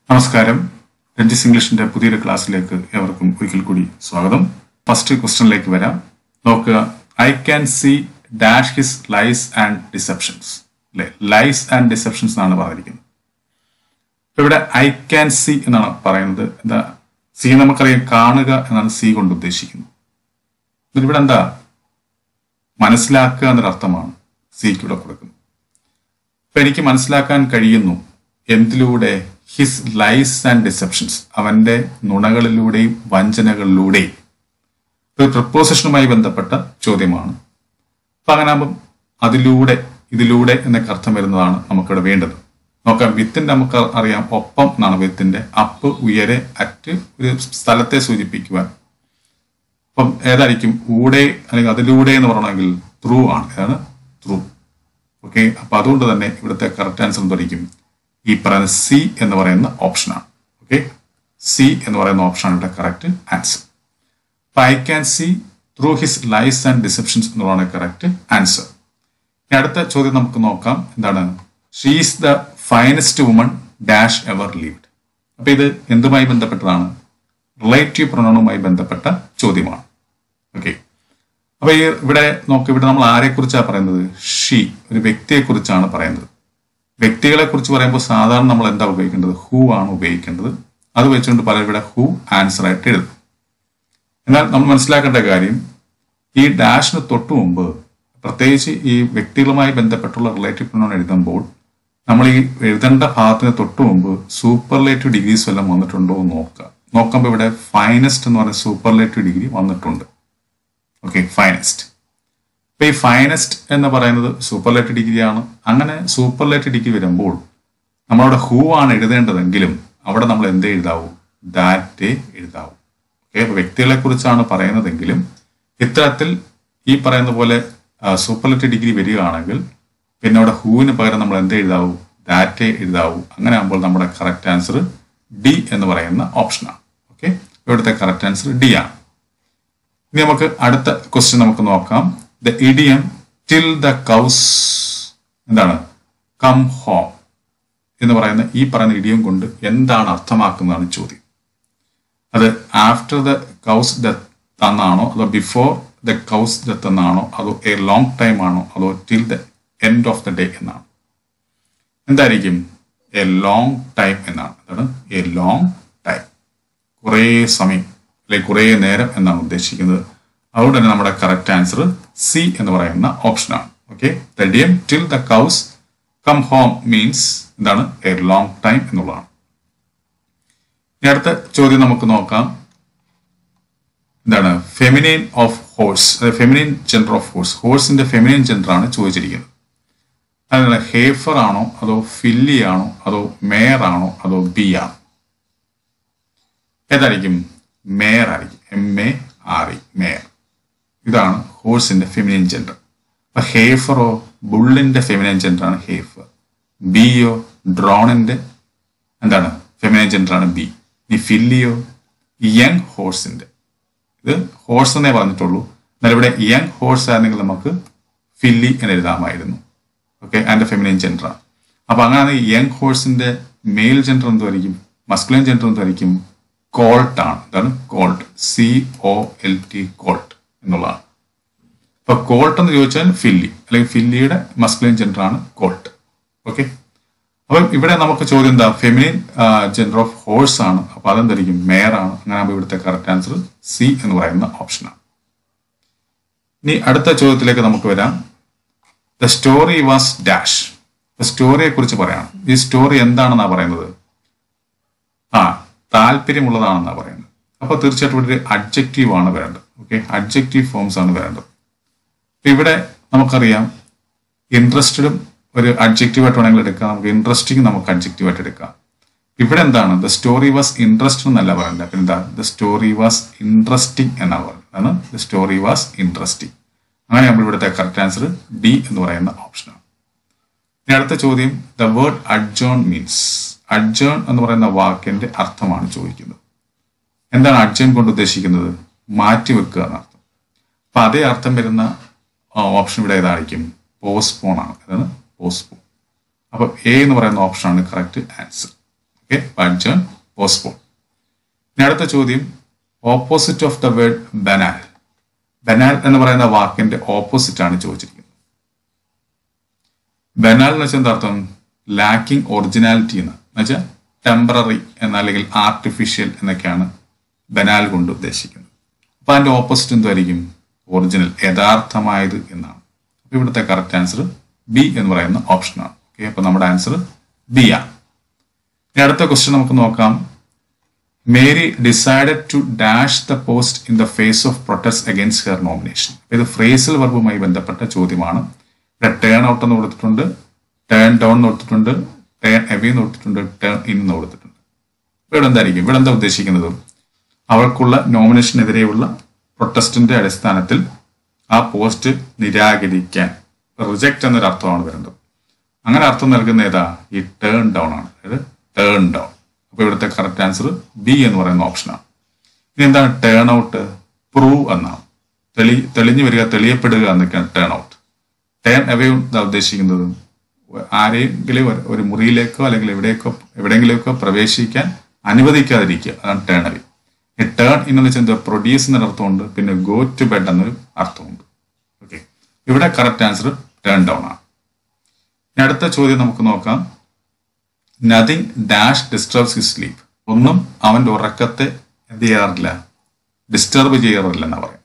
നമസ്കാരം രഞ്ജിസ് ഇംഗ്ലീഷിന്റെ പുതിയൊരു ക്ലാസ്സിലേക്ക് ഏവർക്കും ഒരിക്കൽ കൂടി സ്വാഗതം ഫസ്റ്റ് ക്വസ്റ്റ്യനിലേക്ക് വരാം നോക്കുക I can see dash his lies and deceptions അല്ലെ ലൈസ് ആൻഡ് ഡിസെപ്ഷൻസ് എന്നാണ് പറഞ്ഞിരിക്കുന്നത് ഇപ്പൊ ഇവിടെ ഐ ക്യാൻ സി എന്നാണ് പറയുന്നത് എന്താ സി നമുക്കറിയാം കാണുക എന്നാണ് സി കൊണ്ട് ഉദ്ദേശിക്കുന്നത് എന്നിട്ട് ഇവിടെ എന്താ മനസ്സിലാക്കുക എന്നൊരർത്ഥമാണ് സിക്ക് ഇവിടെ കൊടുക്കുന്നത് അപ്പൊ എനിക്ക് മനസ്സിലാക്കാൻ കഴിയുന്നു എന്തിലൂടെ ഹിസ് ലൈസ് ആൻഡ് ഡിസെപ്ഷൻസ് അവന്റെ നുണകളിലൂടെയും വഞ്ചനകളിലൂടെയും ഒരു പ്രപ്പോസിഷനുമായി ബന്ധപ്പെട്ട ചോദ്യമാണ് അപ്പൊ അങ്ങനെ ആകുമ്പം അതിലൂടെ ഇതിലൂടെ എന്നൊക്കെ അർത്ഥം വരുന്നതാണ് നമുക്കിവിടെ വേണ്ടത് നോക്കാം വിത്തിന്റെ നമുക്ക് അറിയാം ഒപ്പം എന്നാണ് വിത്തിന്റെ അപ്പ് ഉയരെ അറ്റ് ഒരു സ്ഥലത്തെ സൂചിപ്പിക്കുവാൻ അപ്പം ഏതായിരിക്കും ഊടെ അല്ലെങ്കിൽ അതിലൂടെ എന്ന് പറയണമെങ്കിൽ ത്രൂ ആണ് ഏതാണ് ത്രൂ ഓക്കെ അപ്പൊ അതുകൊണ്ട് തന്നെ ഇവിടുത്തെ കറക്റ്റ് ആൻസർ എന്തായിരിക്കും ഈ പറയുന്ന സി എന്ന് പറയുന്ന ഓപ്ഷനാണ് ഓക്കെ സി എന്ന് പറയുന്ന ഓപ്ഷനാണ് ഇവിടെ കറക്റ്റ് ആൻസർ അപ്പൊ I can see through his lies and deceptions എന്നുള്ളതാണ് കറക്റ്റ് ആൻസർ ഇനി അടുത്ത ചോദ്യം നമുക്ക് നോക്കാം എന്താണ് she is the finest woman dash ever lived അപ്പൊ ഇത് എന്തുമായി ബന്ധപ്പെട്ടതാണ് റിലേറ്റീവ് പ്രൊണൗണുമായി ബന്ധപ്പെട്ട ചോദ്യമാണ് ഓക്കെ അപ്പൊ ഈ ഇവിടെ നോക്ക് ഇവിടെ നമ്മൾ ആരെ കുറിച്ചാണ് പറയുന്നത് ഷീ ഒരു വ്യക്തിയെ കുറിച്ചാണ് പറയുന്നത് വ്യക്തികളെ കുറിച്ച് പറയുമ്പോൾ സാധാരണ നമ്മൾ എന്താ ഉപയോഗിക്കേണ്ടത് ഹൂ ആണ് ഉപയോഗിക്കേണ്ടത് അത് വെച്ചുകൊണ്ട് പലരും ഇവിടെ ഹൂ ആൻസർ ആയിട്ട് എഴുതും എന്നാൽ നമ്മൾ മനസ്സിലാക്കേണ്ട കാര്യം ഈ ഡാഷിന് തൊട്ടു മുമ്പ് പ്രത്യേകിച്ച് ഈ വ്യക്തികളുമായി ബന്ധപ്പെട്ടുള്ള റിലേറ്റീവ് പ്രൊണൗൺ എഴുതുമ്പോൾ നമ്മൾ ഈ എഴുതേണ്ട ഭാഗത്തിന് തൊട്ടു മുമ്പ് സൂപ്പർലേറ്റീവ് ഡിഗ്രീസ് വല്ലതും വന്നിട്ടുണ്ടോ എന്ന് നോക്കുക നോക്കുമ്പോൾ ഇവിടെ ഫൈനസ്റ്റ് എന്ന് പറയുന്ന സൂപ്പർലേറ്റീവ് ഡിഗ്രി വന്നിട്ടുണ്ട് ഓക്കെ ഫൈനസ്റ്റ് ഇപ്പൊ ഈ ഫൈനസ്റ്റ് എന്ന് പറയുന്നത് സൂപ്പർലേറ്റീവ് ഡിഗ്രിയാണ് അങ്ങനെ സൂപ്പർലേറ്റീവ് ഡിഗ്രി വരുമ്പോൾ നമ്മളവിടെ ഹൂ ആണ് എഴുതേണ്ടതെങ്കിലും അവിടെ നമ്മൾ എന്ത് എഴുതാവൂ ദാറ്റ് എഴുതാവൂ ഓക്കെ അപ്പൊ വ്യക്തികളെ കുറിച്ചാണ് പറയുന്നതെങ്കിലും ഇത്തരത്തിൽ ഈ പറയുന്ന പോലെ സൂപ്പർലേറ്റീവ് ഡിഗ്രി വരികയാണെങ്കിൽ പിന്നെ അവിടെ ഹൂവിന് പകരം നമ്മൾ എന്ത് എഴുതാവൂ ദാറ്റ് എഴുതാവൂ അങ്ങനെ ആകുമ്പോൾ നമ്മുടെ കറക്റ്റ് ആൻസർ ഡി എന്ന് പറയുന്ന ഓപ്ഷനാണ് ഓക്കെ ഇവിടുത്തെ കറക്റ്റ് ആൻസർ ഡി ആണ് ഇനി നമുക്ക് അടുത്ത ക്വസ്റ്റ്യൻ നമുക്ക് നോക്കാം the idiom till the cows എന്താണ് കം ഹോം എന്ന് പറയുന്ന ഈ പറയുന്ന ഇഡിയം കൊണ്ട് എന്താണ് അർത്ഥമാക്കുന്നതാണ് ചോദ്യം അത് ആഫ്റ്റർ ദ കൗസ് ഡെത്ത് എന്നാണോ അതോ ബിഫോർ ദ കൗസ് ഡെത്ത് എന്നാണോ അതോ എ ലോങ് ടൈം ആണോ അതോ till the end of the day എന്നാണ് എന്തായിരിക്കും എ ലോങ് ടൈം എന്നാണ് അതാണ് എ ലോങ് ടൈം കുറേ സമയം അല്ലെങ്കിൽ കുറേ നേരം എന്നാണ് ഉദ്ദേശിക്കുന്നത് അതുകൊണ്ട് തന്നെ നമ്മുടെ കറക്റ്റ് ആൻസർ സി എന്ന് പറയുന്ന ഓപ്ഷനാണ് okay the idiom till the cows come home means എന്താണ് എ ലോങ് ടൈം എന്നുള്ളതാണ് ഇനി അടുത്ത ചോദ്യം നമുക്ക് നോക്കാം എന്താണ് feminine of horse feminine gender of horse ഹോഴ്സിന്റെ ഫെമിനൈൻ ജെൻഡർ ആണ് ചോദിച്ചിരിക്കുന്നത് അതിനുള്ള ഹേഫർ ആണോ അതോ ഫില്ലി ആണോ അതോ മേയർ ആണോ അതോ ബി ആണോ ഏതായിരിക്കും മേയർ ആയിരിക്കും M A R E mare ഇതാണ് ഹോഴ്സിന്റെ ഫെമിനൈൻ ജെൻഡർ അപ്പൊ ഹേഫറോ ബുള്ളിന്റെ ഫെമിനൈൻ ജെൻഡർ ആണ് ഹേഫർ ബിയോ ഡ്രോണിന്റെ എന്താണ് ഫെമിനൈൻ ജെൻഡർ ആണ് ബി ഇനി ഫില്ലിയോ യങ് ഹോഴ്സിന്റെ ഇത് ഹോഴ്സ് എന്നേ പറഞ്ഞിട്ടുള്ളൂ എന്നാൽ ഇവിടെ യങ് ഹോഴ്സ് ആയിരുന്നെങ്കിൽ നമുക്ക് ഫില്ലി എന്ന് എഴുതാമായിരുന്നു ഓക്കെ അതിന്റെ ഫെമിനൈൻ ജെൻഡർ ആണ് അപ്പൊ അങ്ങനെ യങ് ഹോഴ്സിന്റെ മെയിൽ ജെൻഡർ എന്തായിരിക്കും മസ്കുലൈൻ ജെൻഡർ എന്തായിരിക്കും കോൾട്ട് ആണ് എന്താണ് colt C O L T colt എന്നുള്ളതാണ് അപ്പൊ കോൾട്ട് എന്ന് ചോദിച്ചാൽ ഫില്ലി അല്ലെങ്കിൽ ഫില്ലിയുടെ മസ്കുലൈൻ ജെൻഡർ ആണ് കോൾട്ട് ഓക്കെ അപ്പം ഇവിടെ നമുക്ക് ചോദ്യം എന്താ ഫെമിനിൻ ജെൻഡർ ഓഫ് ഹോഴ്സ് ആണ് അപ്പൊ അതെന്തായിരിക്കും മേയർ ആണ് അങ്ങനെ ആകുമ്പോൾ ഇവിടുത്തെ കറക്റ്റ് ആൻസർ സി എന്ന് പറയുന്ന ഓപ്ഷനാണ് ഇനി അടുത്ത ചോദ്യത്തിലേക്ക് നമുക്ക് വരാം ദ സ്റ്റോറി വാസ് ഡാഷ് സ്റ്റോറിയെ കുറിച്ച് പറയാം ഈ സ്റ്റോറി എന്താണെന്നാ പറയുന്നത് ആ താല്പര്യമുള്ളതാണെന്നാ പറയുന്നത് അപ്പൊ തീർച്ചയായിട്ടും ഇവിടെ ഒരു അഡ്ജക്റ്റീവ് ആണ് വരേണ്ടത് ഓക്കെ അഡ്ജക്റ്റീവ് ഫോംസ് ആണ് വരേണ്ടത് അപ്പൊ ഇവിടെ നമുക്കറിയാം ഇൻട്രസ്റ്റഡും ഒരു അഡ്ജക്റ്റീവ് ആയിട്ട് വേണമെങ്കിൽ എടുക്കാം നമുക്ക് ഇൻട്രസ്റ്റിംഗ് നമുക്ക് അഡ്ജക്റ്റീവ് ആയിട്ട് എടുക്കാം ഇവിടെ എന്താണ് ദ സ്റ്റോറി വാസ് ഇൻട്രസ്റ്റ് എന്നല്ല പറയുന്നത് പിന്നെ എന്താ ദ സ്റ്റോറി വാസ് ഇൻട്രസ്റ്റിംഗ് എന്നാണ് പറയുന്നത് ദ സ്റ്റോറി വാസ് ഇൻട്രസ്റ്റിംഗ് അങ്ങനെ നമ്മൾ ഇവിടുത്തെ കറക്റ്റ് ആൻസർ ഡി എന്ന് പറയുന്ന ഓപ്ഷനാണ് ഇനി അടുത്ത ചോദ്യം the word adjourn means adjourn എന്ന് പറയുന്ന വാക്കിന്റെ അർത്ഥമാണ് ചോദിക്കുന്നത് എന്താണ് അഡ്ജേൺ കൊണ്ട് ഉദ്ദേശിക്കുന്നത് മാറ്റിവെക്കുക എന്നർത്ഥം അപ്പൊ അതേ അർത്ഥം വരുന്ന ഓപ്ഷൻ ഇവിടെ ഏതായിരിക്കും പോസ്റ്റ്പോൺ ആണ് അതാണ് പോസ്റ്റ്പോൺ അപ്പൊ എ എന്ന് പറയുന്ന ഓപ്ഷനാണ് correct answer okay adjourn postpone ഇനി അടുത്ത ചോദ്യം opposite of the word banal banal എന്ന് പറയുന്ന വാക്കിന്റെ ഓപ്പോസിറ്റ് ആണ് ചോദിച്ചിരിക്കുന്നത് ബനാൽ എന്ന് വെച്ചാൽ എന്താ അർത്ഥം ലാക്കിംഗ് ഒറിജിനാലിറ്റി എന്ന് വെച്ചാൽ ടെമ്പററി എന്ന അല്ലെങ്കിൽ ആർട്ടിഫിഷ്യൽ എന്നൊക്കെയാണ് ബനാൽ കൊണ്ട് ഉദ്ദേശിക്കുന്നത് അപ്പൊ അതിന്റെ ഓപ്പോസിറ്റ് എന്തായിരിക്കും ഒറിജിനൽ യഥാർത്ഥമായത് എന്നാണ് അപ്പൊ ഇവിടുത്തെ കറക്റ്റ് ആൻസർ ബി എന്ന് പറയുന്ന ഓപ്ഷനാണ് ഓക്കെ അപ്പൊ നമ്മുടെ ആൻസർ ബി ആണ് ഇനി അടുത്ത ക്വസ്റ്റ്യൻ നമുക്ക് നോക്കാം Mary decided to dash the post in the face of protest against her nomination ഇത് ഫ്രേസൽ വർബുമായി ബന്ധപ്പെട്ട ചോദ്യമാണ് ഇവിടെ ടേൺ ഔട്ട് എന്ന് കൊടുത്തിട്ടുണ്ട് ടേൺ ഡൗൺ എന്ന് കൊടുത്തിട്ടുണ്ട് ടേൺ എവേ എന്ന് കൊടുത്തിട്ടുണ്ട് ടേൺ ഇൻ എന്ന് കൊടുത്തിട്ടുണ്ട് ഇവിടെ എന്തായിരിക്കും ഇവിടെ എന്താ ഉദ്ദേശിക്കുന്നത് അവൾക്കുള്ള നോമിനേഷനെതിരെയുള്ള പ്രൊട്ടസ്റ്റിന്റെ അടിസ്ഥാനത്തിൽ ആ പോസ്റ്റ് നിരാകരിക്കാൻ റിജക്റ്റ് എന്നൊരു അർത്ഥമാണ് വരേണ്ടത് അങ്ങനെ അർത്ഥം നൽകുന്ന ഏതാ ഈ ടേൺ ഡൗൺ ആണ് അതായത് ടേൺ ഡൗൺ അപ്പൊ ഇവിടുത്തെ കറക്റ്റ് ആൻസർ ബി എന്ന് പറയുന്ന ഓപ്ഷനാണ് ഇനി എന്താണ് ടേൺ ഔട്ട് പ്രൂവ് എന്നാണ് തെളി തെളിഞ്ഞു വരിക തെളിയപ്പെടുക എന്നൊക്കെയാണ് ടേൺ ഔട്ട് ടേൺ അവേ എന്താ ഉദ്ദേശിക്കുന്നത് ആരെങ്കിലും ഒരു- ഒരു മുറിയിലേക്കോ അല്ലെങ്കിൽ എവിടേക്കോ എവിടെയെങ്കിലേക്കോ പ്രവേശിക്കാൻ അനുവദിക്കാതിരിക്കുക അതാണ് ടേൺ അവേ ഈ ടേൺ എന്ന് വെച്ചാൽ എന്താ പ്രൊഡ്യൂസ് എന്നൊരു അർത്ഥമുണ്ട് പിന്നെ ഗോ ടു ബെഡ് എന്നൊരു അർത്ഥമുണ്ട് ഓക്കെ ഇവിടെ കറക്റ്റ് ആൻസർ ടേൺ ഡൗൺ ആണ് ഇനി അടുത്ത ചോദ്യം നമുക്ക് നോക്കാം nothing dash disturbs his sleep ഒന്നും അവന്റെ ഉറക്കത്തെ എന്ത് ചെയ്യാറില്ല ഡിസ്റ്റർബ് ചെയ്യാറില്ല എന്നാ പറയും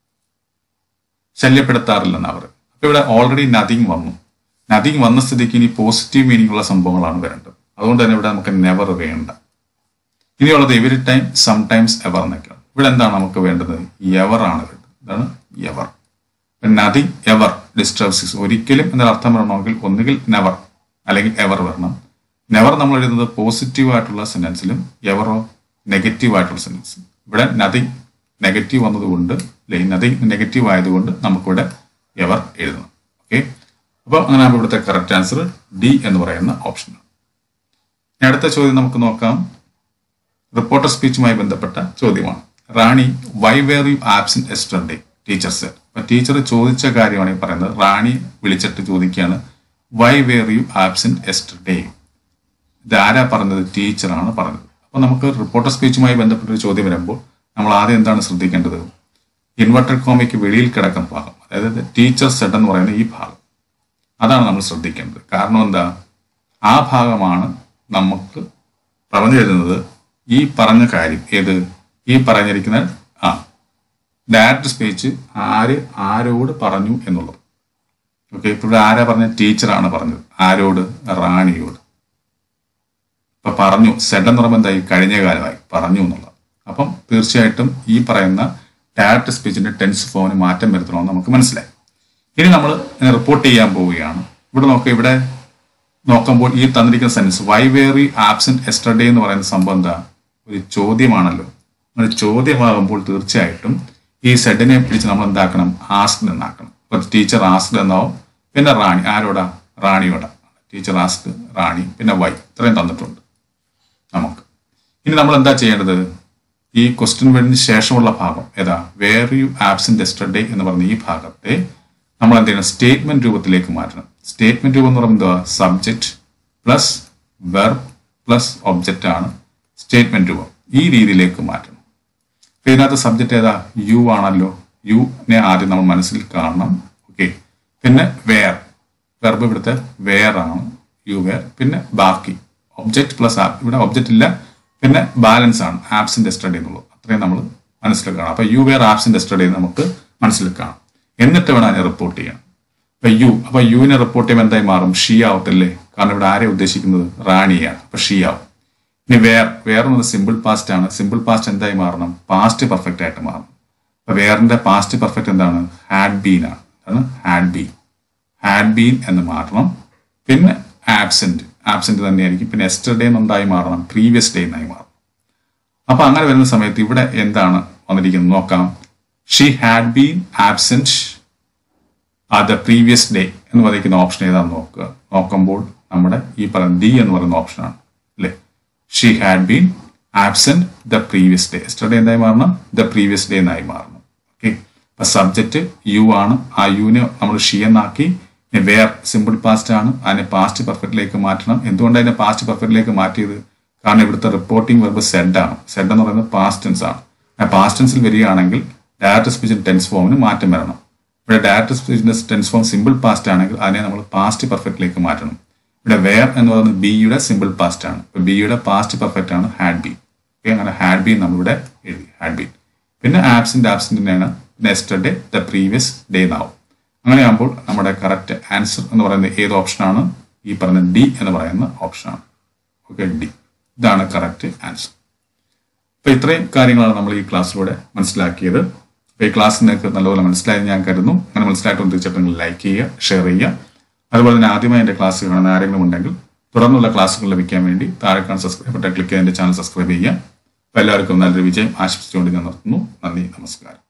ശല്യപ്പെടുത്താറില്ല എന്നാ പറയും അപ്പൊ ഇവിടെ ഓൾറെഡി നത്തിങ് വന്നു നത്തിങ് വന്ന സ്ഥിതിക്ക് ഇനി പോസിറ്റീവ് മീനിങ് ഉള്ള സംഭവങ്ങളാണ് വരേണ്ടത് അതുകൊണ്ട് തന്നെ ഇവിടെ നമുക്ക് നെവർ വേണ്ട ഇനിയുള്ളത് every time sometimes ever എന്നൊക്കെയാണ് ഇവിടെ എന്താണ് നമുക്ക് വേണ്ടത് എവർ ആണ് വേണ്ടത് ഇതാണ് എവർ നത്തിങ് എവർ ഡിസ്റ്റർബ്സ് ഒരിക്കലും എന്നൊരു അർത്ഥം വരണമെങ്കിൽ ഒന്നുകിൽ നെവർ അല്ലെങ്കിൽ എവർ വരണം നെവർ നമ്മൾ എഴുതുന്നത് പോസിറ്റീവ് ആയിട്ടുള്ള സെന്റൻസിലും എവറോ നെഗറ്റീവ് ആയിട്ടുള്ള സെന്റൻസ് ഇവിടെ നത്തിങ് നെഗറ്റീവ് വന്നതുകൊണ്ട് അല്ലെങ്കിൽ നത്തിങ് നെഗറ്റീവ് ആയതുകൊണ്ട് നമുക്കിവിടെ എവർ എഴുതണം ഓക്കെ അപ്പോൾ അങ്ങനെ ആകുമ്പോൾ ഇവിടുത്തെ കറക്റ്റ് ആൻസർ ഡി എന്ന് പറയുന്ന ഓപ്ഷനാണ് ഇനി അടുത്ത ചോദ്യം നമുക്ക് നോക്കാം റിപ്പോർട്ടർ സ്പീച്ചുമായി ബന്ധപ്പെട്ട ചോദ്യമാണ് Rani why were you absent yesterday teacher said അപ്പൊ ടീച്ചർ ചോദിച്ച കാര്യമാണ് ഈ പറയുന്നത് റാണി വിളിച്ചിട്ട് ചോദിക്കുകയാണ് why were you absent yesterday ഇത് ആരാ പറഞ്ഞത് ടീച്ചറാണ് പറഞ്ഞത് അപ്പൊ നമുക്ക് റിപ്പോർട്ടർ സ്പീച്ചുമായി ബന്ധപ്പെട്ട ഒരു ചോദ്യം വരുമ്പോൾ നമ്മൾ ആദ്യം എന്താണ് ശ്രദ്ധിക്കേണ്ടത് ഇൻവെർട്ടർ കോമയ്ക്ക് വെളിയിൽ കിടക്കുന്ന ഭാഗം അതായത് ടീച്ചർ സെഡ് എന്ന് പറയുന്ന ഈ ഭാഗം അതാണ് നമ്മൾ ശ്രദ്ധിക്കേണ്ടത് കാരണം എന്താ ആ ഭാഗമാണ് നമുക്ക് പറഞ്ഞു തരുന്നത് ഈ പറഞ്ഞ കാര്യം ഏത് ഈ പറഞ്ഞിരിക്കുന്ന ആ ഡയറക്റ്റ് സ്പീച്ച് ആര് ആരോട് പറഞ്ഞു എന്നുള്ളത് ഓക്കെ ഇപ്പൊ ഇവിടെ ആരാ പറഞ്ഞ ടീച്ചറാണ് പറഞ്ഞത് ആരോട് റാണിയോട് ഇപ്പൊ പറഞ്ഞു സെഡ് എന്ന് പറയുമ്പോൾ എന്തായി കഴിഞ്ഞ കാലമായി പറഞ്ഞു എന്നുള്ളത് അപ്പം തീർച്ചയായിട്ടും ഈ പറയുന്ന ഡയറക്റ്റ് സ്പീച്ചിന്റെ ടെൻസ് ഫോമിന് മാറ്റം വരുത്തണമെന്ന് നമുക്ക് മനസ്സിലായി ഇനി നമ്മൾ റിപ്പോർട്ട് ചെയ്യാൻ പോവുകയാണ് ഇവിടെ നോക്കുക ഇവിടെ നോക്കുമ്പോൾ ഈ തന്നിരിക്കുന്ന sense why were absent yesterday എന്ന് പറയുന്ന സംഭവം എന്താ ഒരു ചോദ്യമാണല്ലോ ഒരു ചോദ്യമാകുമ്പോൾ തീർച്ചയായിട്ടും ഈ സെഡിനെ പിടിച്ച് നമ്മൾ എന്താക്കണം ആസ്ക്ഡ് എന്നാക്കണം ഇപ്പൊ ടീച്ചർ ആസ്ക്ഡ് എന്നാവും പിന്നെ റാണി ആരോടാ റാണിയോടാ ടീച്ചർ ആസ്ക്ഡ് റാണി പിന്നെ വൈ ഇത്രയും തന്നിട്ടുണ്ട് നമുക്ക് ഇനി നമ്മൾ എന്താ ചെയ്യേണ്ടത് ഈ ക്വസ്റ്റ്യൻ വേർഡിന് ശേഷമുള്ള ഭാഗം ഏതാ വേർ യു ആബ്സെന്റ് എസ്റ്റർഡേ എന്ന് പറഞ്ഞ ഈ ഭാഗത്തെ നമ്മൾ എന്ത് ചെയ്യണം സ്റ്റേറ്റ്മെന്റ് രൂപത്തിലേക്ക് മാറ്റണം സ്റ്റേറ്റ്മെന്റ് രൂപം എന്ന് പറയുമ്പോൾ subject plus verb plus object ആണ് സ്റ്റേറ്റ്മെന്റ് രൂപം ഈ രീതിയിലേക്ക് മാറ്റണം അപ്പൊ ഇതിനകത്ത് സബ്ജക്റ്റ് ഏതാ യു ആണല്ലോ യുനെ ആദ്യം നമ്മൾ മനസ്സിൽ കാണണം ഓക്കെ പിന്നെ വേർ വെർബ് ഇവിടുത്തെ വേർ ആണ് യു വേർ പിന്നെ ബാക്കി ഒബ്ജക്റ്റ് പ്ലസ് ഇവിടെ ഒബ്ജക്റ്റ് ഇല്ല പിന്നെ ബാലൻസ് ആണ് ആബ്സെന്റ് എസ്റ്റഡി എന്നുള്ളത് അത്രയും നമ്മൾ മനസ്സിൽ കാണാം അപ്പൊ യു വേർ ആബ്സെന്റ് എസ്റ്റഡി നമുക്ക് മനസ്സിൽ കാണാം എന്നിട്ട് വേണം അതിനെ റിപ്പോർട്ട് ചെയ്യാൻ അപ്പൊ യു അപ്പൊ യുവിനെ റിപ്പോർട്ട് ചെയ്യുമ്പോൾ എന്തായി മാറും ഷീ ആവത്തല്ലേ കാരണം ഇവിടെ ആരെ ഉദ്ദേശിക്കുന്നത് റാണിയാണ് അപ്പൊ ഷീ ആവും ഇനി വേർ വേർ എന്നത് സിമ്പിൾ പാസ്റ്റ് ആണ് സിമ്പിൾ പാസ്റ്റ് എന്തായി മാറണം പാസ്റ്റ് പെർഫെക്റ്റ് ആയിട്ട് മാറണം അപ്പൊ വേറിന്റെ പാസ്റ്റ് പെർഫെക്റ്റ് എന്താണ് ഹാഡ് ബീൻ ആണ് അതാണ് ഹാഡ് ബീൻ ഹാഡ് ബീൻ എന്ന് മാറണം പിന്നെ ആബ്സെന്റ് ആബ്സെന്റ് തന്നെയായിരിക്കും പിന്നെ എസ്റ്റർഡേ എന്നുണ്ടായി മാറണം പ്രീവിയസ് ഡേ എന്നായി മാറണം അപ്പൊ അങ്ങനെ വരുന്ന സമയത്ത് ഇവിടെ എന്താണ് വന്നിരിക്കുന്നത് നോക്കാം she had been absent ah the previous day എന്ന് പറയുന്ന ഓപ്ഷൻ ഏതാണെന്ന് നോക്കുക നോക്കുമ്പോൾ നമ്മുടെ ഈ പറയുന്ന ഡി എന്ന് പറയുന്ന ഓപ്ഷനാണ് അല്ലേ she had been absent the previous day yesterday എന്തായി മാറണം ദ പ്രീവിയസ് ഡേ എന്നായി മാറണം ഓക്കെ അപ്പൊ സബ്ജക്റ്റ് യു ആണ് ആ യുവിനെ നമ്മൾ ഷീ എന്നാക്കി വേർ സിമ്പിൾ പാസ്റ്റ് ആണ് അതിനെ പാസ്റ്റ് പെർഫെക്റ്റിലേക്ക് മാറ്റണം എന്തുകൊണ്ട് അതിനെ പാസ്റ്റ് പെർഫെക്റ്റിലേക്ക് മാറ്റിയത് കാരണം ഇവിടുത്തെ റിപ്പോർട്ടിംഗ് വെർബ് സെഡ് ആണ് സെഡ് എന്ന് പറയുന്നത് പാസ്റ്റ് ടെൻസ് ആണ് ആ പാസ്റ്റ് ടെൻസിൽ വരികയാണെങ്കിൽ ഡയറക്റ്റ് സ്പീച്ചിന്റെ ടെൻസ് ഫോമിന് മാറ്റം വരണം ഇവിടെ ഡയറക്റ്റ് സ്പീച്ചിന്റെ ടെൻസ് ഫോം സിമ്പിൾ പാസ്റ്റ് ആണെങ്കിൽ അതിനെ നമ്മൾ പാസ്റ്റ് പെർഫെക്റ്റിലേക്ക് മാറ്റണം ഇവിടെ വെയർ എന്ന് പറയുന്നത് ബിയുടെ സിമ്പിൾ പാസ്റ്റ് ആണ് ഇപ്പൊ ബിയുടെ പാസ്റ്റ് പെർഫെക്റ്റ് ആണ് ഹാഡ് ബീൻ ഓക്കെ അങ്ങനെ ഹാഡ് ബീൻ നമ്മളിവിടെ എഴുതി ഹാഡ് ബീൻ പിന്നെ ആബ്സിന്റ് ആബ്സിന്റിനെയാണ് next day the previous day നാവും അങ്ങനെയാകുമ്പോൾ നമ്മുടെ കറക്റ്റ് ആൻസർ എന്ന് പറയുന്നത് ഏത് ഓപ്ഷനാണ് ഈ പറഞ്ഞ ഡി എന്ന് പറയുന്ന ഓപ്ഷനാണ് ഓക്കെ ഡി ഇതാണ് കറക്റ്റ് ആൻസർ അപ്പൊ ഇത്രയും കാര്യങ്ങളാണ് നമ്മൾ ഈ ക്ലാസ്സിലൂടെ മനസ്സിലാക്കിയത് അപ്പൊ ഈ ക്ലാസ് നിങ്ങൾക്ക് നല്ലപോലെ മനസ്സിലായെന്ന് ഞാൻ കരുതുന്നു അങ്ങനെ മനസ്സിലായിട്ടൊന്ന് തീർച്ചയായിട്ടും നിങ്ങൾ ലൈക്ക് ചെയ്യുക ഷെയർ ചെയ്യുക അതുപോലെ തന്നെ ആദ്യമായി എൻ്റെ ക്ലാസ് കാണുന്ന ആരെങ്കിലും ഉണ്ടെങ്കിൽ തുടർന്നുള്ള ക്ലാസ്സുകൾ ലഭിക്കാൻ വേണ്ടി താഴെ കാണുന്ന സബ്സ്ക്രൈബ് ബട്ടൺ ക്ലിക്ക് ചെയ്ത് എൻ്റെ ചാനൽ സബ്സ്ക്രൈബ് ചെയ്യുക അപ്പോൾ എല്ലാവർക്കും നല്ലൊരു വിജയം ആശംസിച്ചുകൊണ്ട് ഞാൻ നിർത്തുന്നു നന്ദി നമസ്കാരം